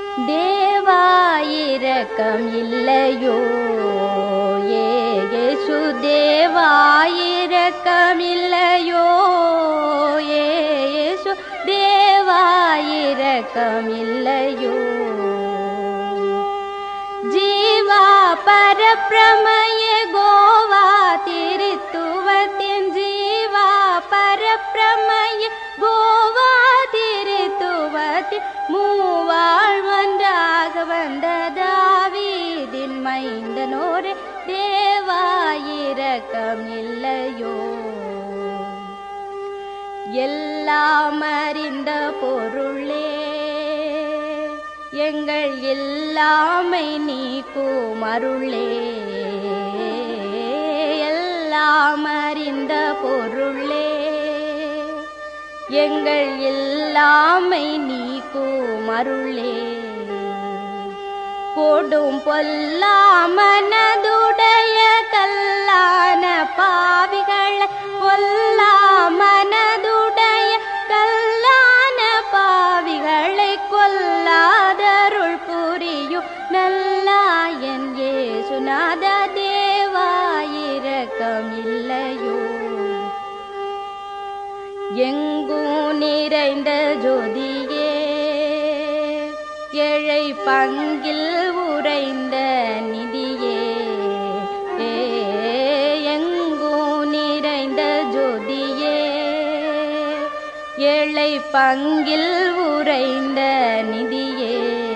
தேவாயிரக்கம் இல்லையோ ஏசு தேவாயிரக்கம் இல்லையோ ஏசு தேவாயிரக்கம் இல்லையோ ஜீவா பரப்பிரமய கோவா திருத்துவத்தின் ஜீவா பரப்பிரமய கோவா திருத்துவத்தின் மூவாள் ஒன்றாக வந்த தாவீதின் மைந்தனோரே தேவாயிரக்கம் இல்லையோ எல்லாம் அறிந்த பொருளே எங்கள் எல்லாமை நீக்கும் அருளே எல்லாம் அறிந்த பொருளே எங்கள் எல்லாமை நீக்கும் அருளே கொடும் பொல்லாமனதுடைய கல்லான பாவிகள் பொல்லாமனதுடைய கல்லான பாவிகளை கொல்லாதருள் புரியும் நல்லாயன் ஏசுநாத தேவாயிரக்கம் இல்லையோ எங்கும் நிறைந்த ஜோதியே ஏழை பங்கில் உறைந்த நிதியே ஏ, எங்கும் நிறைந்த ஜோதியே ஏழை பங்கில் உறைந்த நிதியே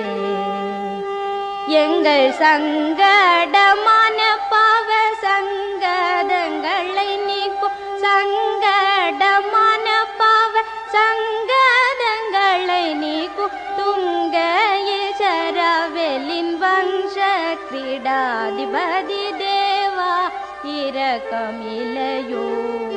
எங்கள் சங்கடமான பாவ சங்கடங்களை நீக்கும் சங்கடமான பாவ சங்கடங்களை நீக்கும் துங்க இசரவெளின் வம்ச கிரீடாதிபதி தேவா இரக்கமில்லையோ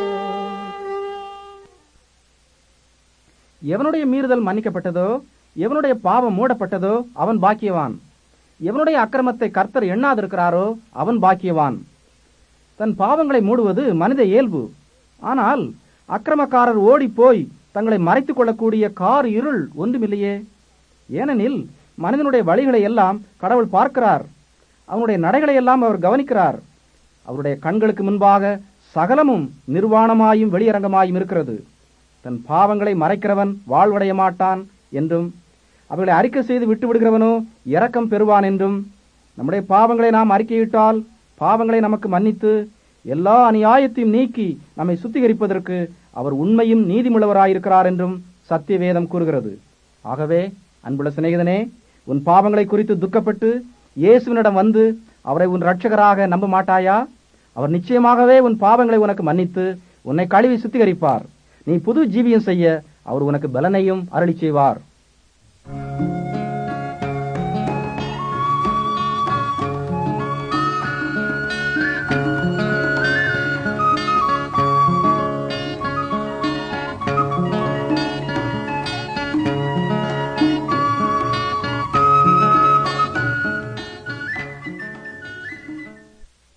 எவனுடைய மீறுதல் மன்னிக்கப்பட்டதோ எவனுடைய பாவம் மூடப்பட்டதோ அவன் பாக்கியவான் எவனுடைய அக்கிரமத்தை கர்த்தர் எண்ணாதிருக்கிறாரோ அவன் பாக்கியவான் தன் பாவங்களை மூடுவது மனித இயல்பு ஆனால் அக்கிரமக்காரர் ஓடிப்போய் தங்களை மறைத்துக் கொள்ளக்கூடிய கார் இருள் ஒன்றுமில்லையே ஏனெனில் மனிதனுடைய வழிகளை எல்லாம் கடவுள் பார்க்கிறார் அவனுடைய நடைகளை எல்லாம் அவர் கவனிக்கிறார் அவருடைய கண்களுக்கு முன்பாக சகலமும் நிர்வாணமாயும் வெளியரங்கமாயும் இருக்கிறது தன் பாவங்களை மறைக்கிறவன் வாழ்வடைய மாட்டான் என்றும் அவைகளை அறிக்கை செய்து விட்டு விடுகிறவனோ இரக்கம் பெறுவான் என்றும் நம்முடைய பாவங்களை நாம் அறிக்கையிட்டால் பாவங்களை நமக்கு மன்னித்து எல்லா அநியாயத்தையும் நீக்கி நம்மை சுத்திகரிப்பதற்கு அவர் உண்மையும் நீதிமுள்ளவராயிருக்கிறார் என்றும் சத்திய வேதம் கூறுகிறது ஆகவே அன்புள்ள சிநேகிதனே உன் பாவங்களை குறித்து துக்கப்பட்டு இயேசுவினிடம் வந்து அவரை உன் இரட்சகராக நம்ப மாட்டாயா அவர் நிச்சயமாகவே உன் பாவங்களை உனக்கு மன்னித்து உன்னை கழுவி சுத்திகரிப்பார் நீ புது ஜீவியம் செய்ய அவர் உனக்கு பலனையும் அருளி செய்வார்